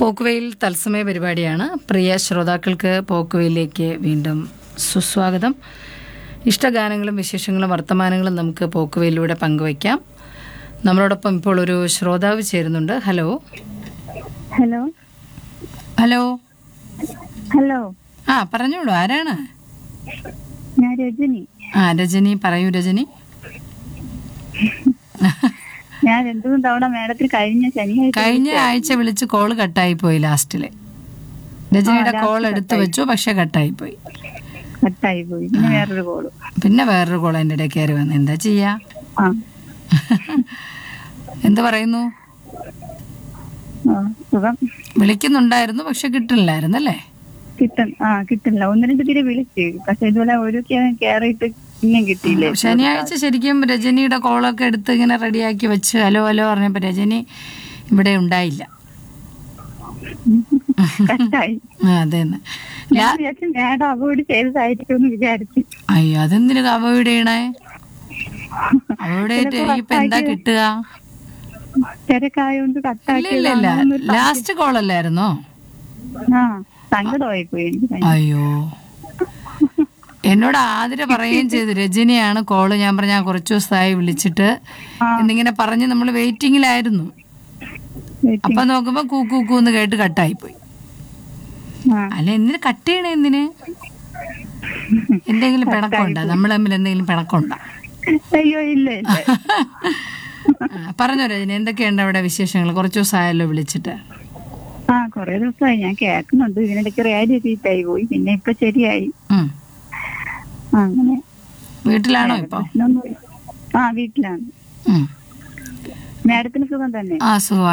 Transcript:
പോക്കുവെയിൽ തത്സമയ പരിപാടിയാണ് പ്രിയ ശ്രോതാക്കൾക്ക് പോക്കുവെയിലേക്ക് വീണ്ടും സുസ്വാഗതം ഇഷ്ടഗാനങ്ങളും വിശേഷങ്ങളും വർത്തമാനങ്ങളും നമുക്ക് പോക്കുവെയിലൂടെ പങ്കുവയ്ക്കാം നമ്മളോടൊപ്പം ഇപ്പോൾ ഒരു ശ്രോതാവ് ചേരുന്നുണ്ട് ഹലോ ഹലോ ഹലോ ഹലോ ആ പറഞ്ഞോളൂ ആരാണ് ഞാൻ രജനി ആ രജനി പറയൂ രജനി ഞാൻ രണ്ടു മൂന്ന് തവണ മേഡത്തിൽ കഴിഞ്ഞ ശനിയാഴ്ച കഴിഞ്ഞ ആഴ്ച വിളിച്ച് കോള് കട്ടായി പോയി ലാസ്റ്റില് രജനിയുടെ കോൾ എടുത്തു വെച്ചു പക്ഷെ കട്ടായി പോയി കട്ടായി പോയി പിന്നെ വേറൊരു കോള് പിന്നെ വേറൊരു കോൾ എൻ്റെ ഇടയിൽ കയറി വന്നു എന്താ ചെയ്യാ ആ എന്ത് പറയുന്നു ആ, സുഖം വിളിക്കുന്നുണ്ടായിരുന്നു പക്ഷെ കിട്ടില്ലായിരുന്നു അല്ലേ കിട്ടും ആ കിട്ടില്ല ഒന്ന് രണ്ട് തിരി വിളിച്ച് പക്ഷെ ഇതുപോലെ ഒരു കയറിയിട്ട് പിന്നെയും കിട്ടിയില്ലേ ശനിയാഴ്ച ശരിക്കും രജനിയുടെ കോളൊക്കെ എടുത്ത് ഇങ്ങനെ റെഡിയാക്കി വെച്ച് ഹലോ ഹലോ പറഞ്ഞപ്പോ രജനി ഇവിടെ ഉണ്ടായില്ല കട്ടായി ആ, അതെന്ന് ഞാൻ വിചാരിച്ചു മേഡം അവോയ്ഡ് ചെയ്തതായിരിക്കും എന്ന് വിചാരിച്ചു അയ്യോ അതെന്തിനു അവോയ്ഡ് ചെയ്യണേ അവോയ്ഡ് ചെയ്തിട്ട് ഇനിയിപ്പോ എന്താ കിട്ടുക തിരക്കായോണ്ട് ഇല്ല കട്ടാക്കി ഇല്ല ഇല്ല ലാസ്റ്റ് കോൾ അല്ലായിരുന്നോ ആ സങ്കടമായി പോയി എനിക്ക് ഭയങ്കര. അയ്യോ എന്നോട് ആതിര പറയുകയും ചെയ്തു രജനിയാണ് കോള് ഞാൻ പറഞ്ഞ കുറച്ചു ദിവസമായി വിളിച്ചിട്ട് എന്നിങ്ങനെ പറഞ്ഞ് നമ്മൾ വെയിറ്റിംഗിലായിരുന്നു Waiting. അപ്പൊ നോക്കുമ്പോ കൂ കൂ കൂ എന്ന് കേട്ട് കട്ടായി പോയി ആ അല്ല എന്തിന് കട്ട് ചെയ്യണേ എന്തിന് എന്തെങ്കിലും പിണക്കമുണ്ടോ നമ്മൾ തമ്മിൽ എന്തെങ്കിലും പിണക്കമുണ്ടോ അയ്യോ ഇല്ല ഇല്ല ആ, പറഞ്ഞോ രജനി എന്തൊക്കെയുണ്ട് അവിടെ വിശേഷങ്ങൾ കുറച്ചു ദിവസമായല്ലോ വിളിച്ചിട്ട് ആ കൊറേ ദിവസമായി ഞാൻ കേൾക്കുന്നുണ്ട് ഇതിനിടയ്ക്ക് റേഡിയോ ചീത്തായി പോയി പിന്നെ ഇപ്പൊ ശരിയായി ഉം. ആ, അങ്ങനെ വീട്ടിലാണോ ഇപ്പൊ പ്രശ്നമൊന്നുമില്ല ആ വീട്ടിലാണ് ഉം. മാഡത്തിന് സുഖം തന്നെ ആ സുഖം